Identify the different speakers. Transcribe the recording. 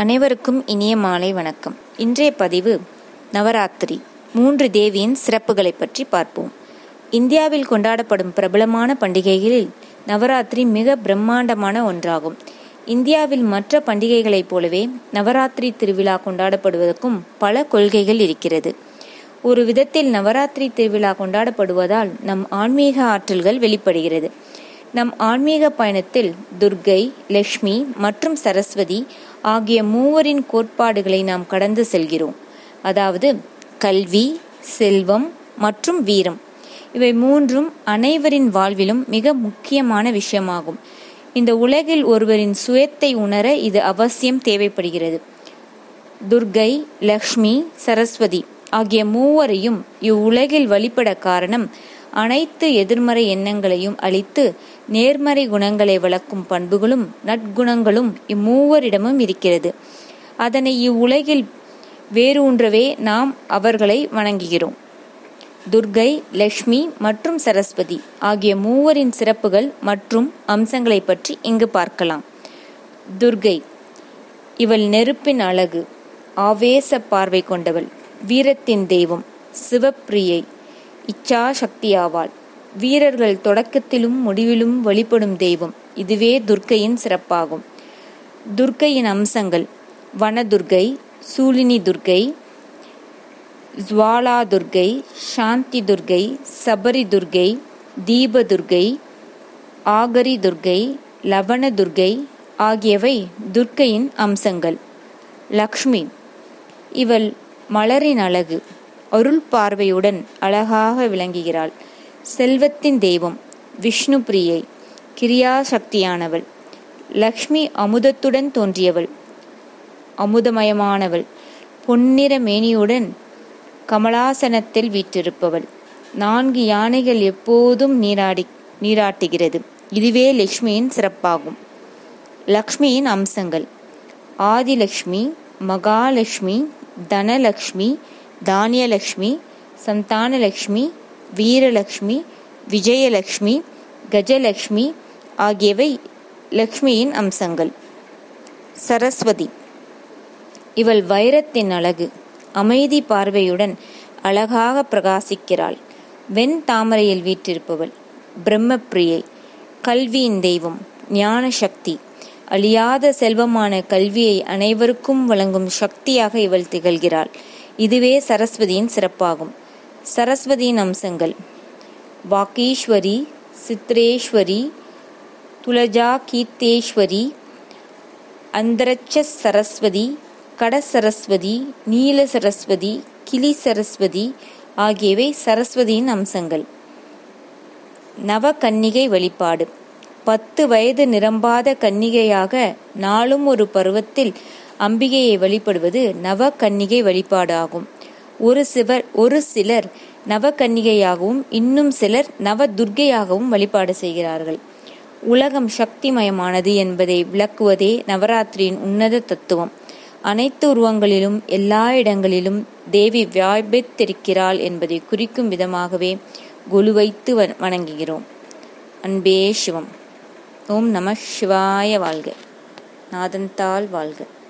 Speaker 1: அனைவருக்கும் இனிய மாலை வணக்கம் இன்றைய பதிவு நவராத்திரி மூன்று தேவியின் சிறப்புகளை பற்றி பார்ப்போம் இந்தியாவில் கொண்டாடப்படும் பிரபலமான பண்டிகைகளில் நவராத்திரி மிக பிரம்மாண்டமான ஒன்றாகும் இந்தியாவில் மற்ற பண்டிகைகளைப் போலவே நவராத்திரி திருவிழா கொண்டாடப்படுவதற்கும் பல கொள்கைகள் இருக்கிறது ஒரு விதத்தில் நவராத்திரி திருவிழா கொண்டாடப்படுவதால் நம் ஆன்மீக ஆற்றல்கள் வெளிப்படுகிறது நம் ஆன்மீக பயணத்தில் துர்க்கை லக்ஷ்மி மற்றும் சரஸ்வதி ஆகிய மூவரின் கோட்பாடுகளை நாம் கடந்து செல்கிறோம் அதாவது கல்வி செல்வம் மற்றும் வீரம் இவை மூன்றும் அனைவரின் வாழ்விலும் மிக முக்கியமான விஷயமாகும் இந்த உலகில் ஒருவரின் சுயத்தை உணர இது அவசியம் தேவைப்படுகிறது துர்க்கை லக்ஷ்மி சரஸ்வதி ஆகிய மூவரையும் இவ்வுலகில் வழிபட காரணம் அனைத்து எதிர்மறை எண்ணங்களையும் அழித்து நேர்மறை குணங்களை வளர்க்கும் பண்புகளும் நற்குணங்களும் இம்மூவரிடமும் இருக்கிறது அதனை இவ்வுலகில் வேரூன்றவே நாம் அவர்களை வணங்குகிறோம் துர்க்கை லக்ஷ்மி மற்றும் சரஸ்வதி ஆகிய மூவரின் சிறப்புகள் மற்றும் அம்சங்களை பற்றி இங்கு பார்க்கலாம் துர்க்கை இவள் நெருப்பின் அழகு ஆவேச பார்வை கொண்டவள் வீரத்தின் தெய்வம் சிவப்பிரியை இச்சா சக்தியாவாள் வீரர்கள் தொடக்கத்திலும் முடிவிலும் வழிபடும் தெய்வம் இதுவே துர்க்கையின் சிறப்பாகும் துர்க்கையின் அம்சங்கள் வனதுர்க்கை சூலினி துர்க்கை ஜுவாலா துர்க்கை சாந்தி துர்க்கை சபரி துர்க்கை தீப துர்க்கை ஆகரி துர்க்கை லவண துர்க்கை ஆகியவை துர்க்கையின் அம்சங்கள் லக்ஷ்மி இவள் மலரின் அழகு அருள் பார்வையுடன் அழகாக விளங்குகிறாள் செல்வத்தின் தெய்வம் விஷ்ணு பிரியை கிரியாசக்தியானவள் லக்ஷ்மி அமுதத்துடன் தோன்றியவள் அமுதமயமானவள் பொன்னிற மேனியுடன் கமலாசனத்தில் வீற்றிருப்பவள் நான்கு யானைகள் எப்போதும் நீராடி நீராட்டுகிறது இதுவே லக்ஷ்மியின் சிறப்பாகும் லக்ஷ்மியின் அம்சங்கள் ஆதிலக்ஷ்மி மகாலட்சுமி தனலக்ஷ்மி தானியலக்ஷ்மி சந்தானலக்ஷ்மி வீரலக்ஷ்மி விஜயலக்ஷ்மி கஜலக்ஷ்மி ஆகியவை லக்ஷ்மியின் அம்சங்கள் சரஸ்வதி இவள் வைரத்தின் அழகு அமைதி பார்வையுடன் அழகாக பிரகாசிக்கிறாள் வெண் தாமரையில் வீற்றிருப்பவள் பிரம்மப்பிரியை கல்வியின் தெய்வம் ஞான சக்தி அழியாத செல்வமான கல்வியை அனைவருக்கும் வழங்கும் சக்தியாக இவள் திகழ்கிறாள் இதுவே சரஸ்வதியின் சிறப்பாகும் சரஸ்வதியின் அம்சங்கள் வாக்கீஸ்வரி சித்ரேஸ்வரி துலஜா கீர்த்தேஸ்வரி அந்தரட்ச சரஸ்வதி கட சரஸ்வதி நீல சரஸ்வதி கிளி சரஸ்வதி ஆகியவை சரஸ்வதியின் அம்சங்கள் நவ கன்னிகை வழிபாடு பத்து வயது நிரம்பாத கன்னிகையாக நாளும் ஒரு பருவத்தில் அம்பிகையை வழிபடுவது நவ கன்னிகை வழிபாடு ஆகும் ஒரு சிவர் ஒரு சிலர் நவ கன்னிகையாகவும் இன்னும் சிலர் நவ துர்க்கையாகவும் வழிபாடு செய்கிறார்கள் உலகம் சக்திமயமானது என்பதை விளக்குவதே நவராத்திரியின் உன்னத தத்துவம் அனைத்து உருவங்களிலும் எல்லா இடங்களிலும் தேவி வியாபித்திருக்கிறாள் என்பதை குறிக்கும் விதமாகவே குழு வைத்து வணங்குகிறோம் அன்பே சிவம் ஓம் நம சிவாய வாழ்க நாதந்தால் வாழ்க